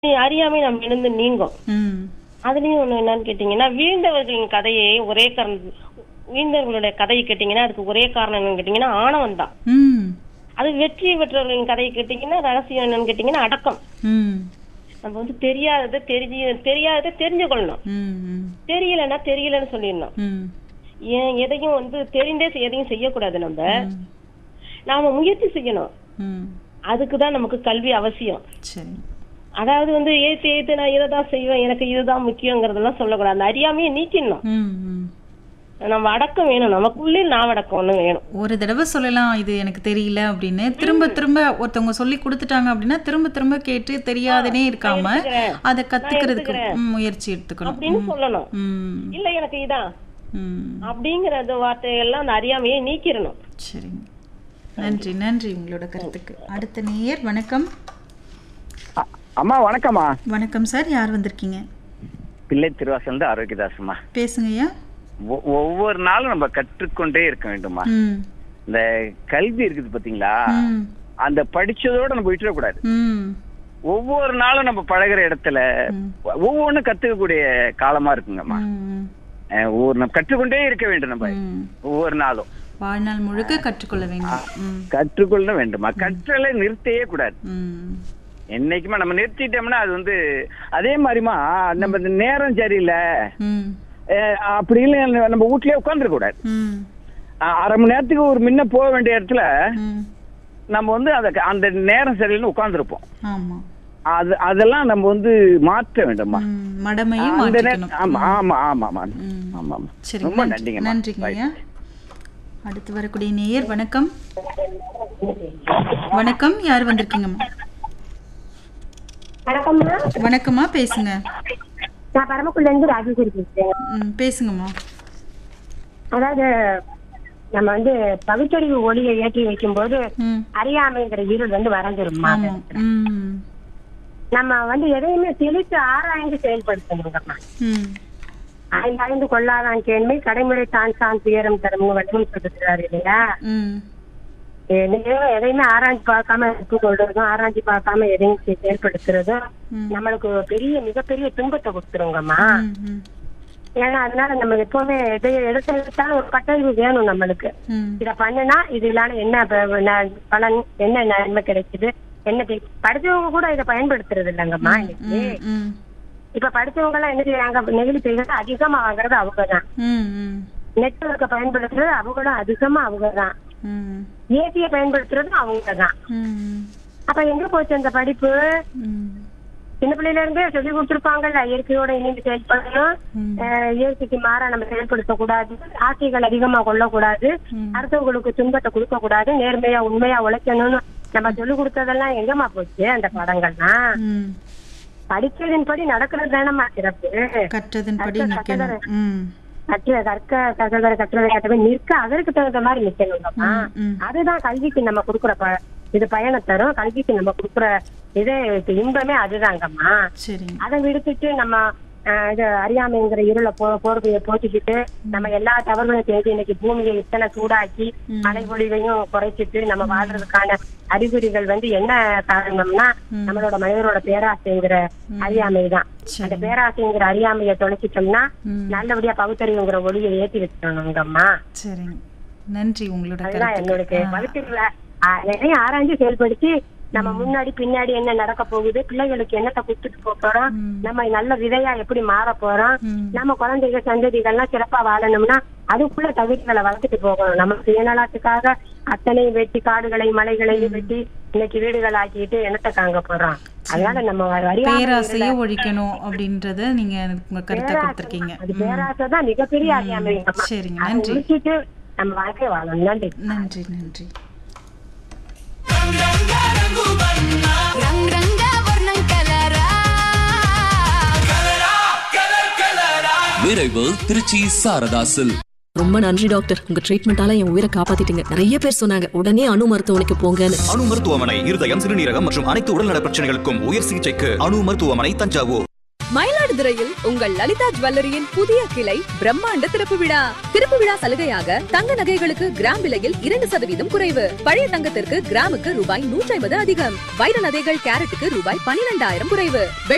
அறியாமை நம்ம இருந்து நீங்கும் ம் அதுலயும் ஒண்ணு என்னன்னு கேட்டீங்கன்னா வீழ்ந்தவர்களின் கதையை ஒரே காரணம் வீழ்ந்தவர்களுடைய கதையை கேட்டீங்கன்னா அதுக்கு ஒரே காரணம் என்னன்னு கேட்டீங்கன்னா ஆணவம் தான் ம் அது வெற்றி பெற்றவர்களின் கதையை கேட்டீங்கன்னா ரகசியம் என்னன்னு கேட்டீங்கன்னா அடக்கம் ம் நம்ம வந்து தெரியாததை தெரிஞ்சு தெரியாததை தெரிஞ்சு கொள்ளணும் ம் ம் தெரியலன்னா தெரியலன்னு சொல்லிடணும் ம் ஏன் எதையும் வந்து தெரிந்தே செ- எதையும் செய்யக்கூடாது நம்ம ம். நாம முயற்சி செய்யணும் ம் அதுக்கு தான் நமக்கு கல்வி அவசியம் சரி அதாவது வந்து ஏத்து ஏத்து நான் இதை தான் செய்வேன் எனக்கு இதுதான் முக்கியங்கிறதெல்லாம் சொல்லக்கூடாது அந்த அறியாமையை நீக்கிடணும் ம் ம் நம்ம அடக்கம் வேணும் நமக்குள்ளே நான் அடக்கம் ஒண்ணு வேணும் ஒரு தடவை சொல்லலாம் இது எனக்கு தெரியல அப்படின்னு திரும்ப திரும்ப ஒருத்தவங்க சொல்லி கொடுத்துட்டாங்க அப்படின்னா திரும்ப திரும்ப கேட்டு தெரியாதனே இருக்காம எடுத்துக்கிறேன். அதை கத்துக்கிறதுக்கு எடுத்துக்கிறேன். ம், முயற்சி எடுத்துக்கணும் அப்படின்னு சொல்லணும் ம் இல்ல எனக்கு இதான் ம் அப்படிங்கிற அந்த வார்த்தையெல்லாம் அந்த அறியாமையை நீக்கிடணும் சரிங்க நன்றி நன்றி உங்களோட கருத்துக்கு அடுத்த நேயர் வணக்கம் அ- அம்மா வணக்கம்மா வணக்கம் சார் யார் வந்திருக்கீங்க பிள்ளை திருவாசல் ஆரோக்கியதாசம்மா பேசுங்கய்யா ஒ- ஒவ்வொரு நாளும் நம்ம கற்றுக்கொண்டே இருக்க வேண்டுமா ம் இந்த கல்வி இருக்குது பாத்தீங்களா ம் அந்த படிச்சதோட நம்ம விட்டுறக்கூடாது ம் ஒவ்வொரு நாளும் நம்ம பழகுற இடத்துல ம். ஒவ்வொன்றும் கத்துக்கக்கூடிய காலமா இருக்குங்கம்மா ம் அஹ் ஒவ்வொரு நம்ம கற்றுக்கொண்டே இருக்க வேண்டும் நம்ம ம் ஒவ்வொரு நாளும் வாழ்நாள் முழுக்க கற்றுக்கொள்ள வேண்டும் ம் கற்றுக்கொள்ள வேண்டுமா கற்றலை நிறுத்தவே கூடாது ம் என்னைக்குமா நம்ம நிறுத்திட்டோம்னா அது வந்து அதே மாதிரிமா நம்ம இந்த நேரம் சரியில்லை ம் அஹ் அப்படி இல்லை நம்ம வீட்லயே உட்காந்துருக்க கூடாது ம் அஹ் அரை மணி நேரத்துக்கு ஒரு முன்ன போக வேண்டிய இடத்துல ம் நம்ம வந்து அந்த அந்த நேரம் சரியில்லைன்னு உட்காந்துருப்போம் ஆமா அது அதெல்லாம் நம்ம வந்து மாற்ற வேண்டுமா ம் மடமையும் அந்த நேரம் மாற்றிக்கணும் ஆமா ஆமா ஆமா ஆமா ம். ஆமா ஆமா சரி ரொம்ப நன்றி நன்றிங்கம்மா நன்றிங்க Bye. ஐயா அடுத்து வரக்கூடிய நேயர் வணக்கம் வணக்கம் யார் வந்திருக்கீங்கம்மா வணக்கம்மா வணக்கம்மா பேசுங்க நான் பரமக்குள்ள இருந்து ராஜேஸ்வரி பேசுறேன் ம் பேசுங்கம்மா அதாவது நம்ம வந்து பகுத்தறிவு ஒளியை ஏற்றி வைக்கும்போது ம் அறியாமைங்கிற இருள் வந்து மறைஞ்சிரும்மா ஆமா ம் நம்ம வந்து எதையுமே தெளித்து ஆராய்ந்து செயல்படுத்தணுங்கம்மா ம் ஆய்ந்தாய்ந்து கொள்ளாதான் கேள்வி கடைமுறை தான் சான் துயரம் தரும் வடிவம் சொல்லிருக்கிறாரு இல்லையா ம் எதையும் எதையுமே ஆராய்ச்சி பார்க்காம எடுத்துக்கொள்றதும் ஆராய்ச்சி பார்க்காம எதையும் செ- செயல்படுத்துறதும் ம். நம்மளுக்கு பெரிய மிகப்பெரிய துன்பத்தை கொடுத்துருங்கம்மா ம் ம் ஏன்னா அதனால நம்ம எப்பவுமே எதை எடுத்து எடுத்தாலும் ஒரு பட்டறிவு வேணும் நம்மளுக்கு ம் இத பண்ணுனா இதனால என்ன ப- ந- பலன் என்ன நன்மை கிடைக்குது என்ன தெ- படிச்சவங்க கூட இதை பயன்படுத்துறது இல்லைங்கம்மா இன்னைக்கு ம் ம் இப்ப படிச்சவங்க எல்லாம் என்ன செய்யறாங்க நெகிழி செய்யறது அதிகமா வாங்குறது அவங்கதான் ம் ம் நெட்வொர்க்கை பயன்படுத்துறது அவங்களும் அதிகமா அவங்கதான் ம் ஏசிய பயன்படுத்துறது அவங்கதான் ம் அப்ப எங்க போச்சு அந்த படிப்பு ம் சின்ன பிள்ளையில இருந்தே சொல்லி கொடுத்துருப்பாங்கல்ல இயற்கையோட இணைந்து செயல்படணும் ம். அஹ் இயற்கைக்கு மாறா நம்ம செயல்படுத்த கூடாது ஆசைகள் அதிகமா கொள்ளக்கூடாது ம். அடுத்தவங்களுக்கு துன்பத்தை கொடுக்க கூடாது நேர்மையா உண்மையா உழைக்கணும்னு நம்ம சொல்லி கொடுத்ததெல்லாம் எங்கம்மா போச்சு அந்த படங்கள்லாம் ம் படிச்சதின்படி நடக்கிறது தானம்மா சிறப்பு கற்றதன்படி கற்ற நிற்கணும் ம் கற்ற கற்க கற்றதை கற்றதை கட்டவே நிற்க அதற்கு தகுந்த மாதிரி நிக்கணுங்கம்மா ம், ம். அதுதான் கல்விக்கு நம்ம கொடுக்குற ப இது பயணம் தரும் கல்விக்கு நம்ம கொடுக்குற இதே இன்பமே அதுதாங்கம்மா சரிங்க அதை விடுத்துட்டு நம்ம அஹ், இது அறியாமைங்கிற இருளை போ போர்வையை போட்டிக்கிட்டு நம்ம எல்லா தவறுகளையும் செய்து இன்னைக்கு பூமியை இத்தனை சூடாக்கி ம். மழை பொழிவையும் குறைச்சிட்டு நம்ம வாழ்றதுக்கான அறிகுறிகள் வந்து என்ன காரணம்னா ம். நம்மளோட மனிதரோட பேராசைங்கிற அறியாமை தான் சரி. அந்த பேராசைங்கிற அறியாமையை தொலைச்சிட்டோம்னா ம். நல்லபடியா பகுத்தறிவுங்கிற ஒளியை ஏத்தி வச்சிடணுங்கம்மா சரிங்க நன்றி உங்களோட அதுதான் என்னோட கருத்துக்கு ஆ. பகுத்தறிவுல ஆஹ், நிறைய ஆராய்ஞ்சு செயல்படுத்தி நம்ம முன்னாடி பின்னாடி என்ன நடக்க போகுது பிள்ளைகளுக்கு என்னத்தை கொடுத்துட்டு போக போறோம் ம். நம்ம நல்ல விதையா எப்படி மாற போறோம் ம். நம்ம குழந்தைகள் சந்ததிகள்லாம் சிறப்பா வாழணும்னா அதுக்குள்ள தகுதிகளை வளர்த்துட்டு போகணும் நம்ம சுயநலத்துக்காக அத்தனை வெட்டி காடுகளை மலைகளையும் வெட்டி இன்னைக்கு வீடுகள் ஆக்கிட்டு என்னத்தை காங்க போறோம் அதனால நம்ம அறியாமை பேராசையை ஒழிக்கணும் அப்படின்றத நீங்க உங்க கருத்தை கொடுத்துருக்கீங்க அது பேராசை தான் மிகப்பெரிய அறியாமை சரிங்க அதை நன்றி முடிச்சிட்டு நம்ம வாழ்க்கை வாழணும் நன்றி நன்றி நன்றி రంగ్ రంగ వర్ణం కలరా விரைவு திருச்சி சாரதாசில் ரொம்ப நன்றி டாக்டர் உங்க ட்ரீட்மெண்டால என் உயிரை காப்பாத்திட்டீங்க நிறைய பேர் சொன்னாங்க உடனே அணு மருத்துவமனைக்கு போங்கன்னு அணு மருத்துவமனை இருதயம் சிறுநீரகம் மற்றும் அனைத்து உடல்நல பிரச்சனைகளுக்கும் உயர் சிகிச்சைக்கு அணு மருத்துவமனை தஞ்சாவூர் மயிலாடுதுறையில் உங்கள் லலிதா ஜுவல்லரியின் புதிய கிளை பிரம்மாண்ட திறப்பு விழா திறப்பு விழா சலுகையாக தங்க நகைகளுக்கு கிராம் விலையில் இரண்டு சதவீதம் குறைவு பழைய தங்கத்திற்கு கிராமுக்கு ரூபாய் நூற்றி ஐம்பது அதிகம் வைர நகைகள் கேரட்டுக்கு ரூபாய் பனிரெண்டாயிரம் குறைவு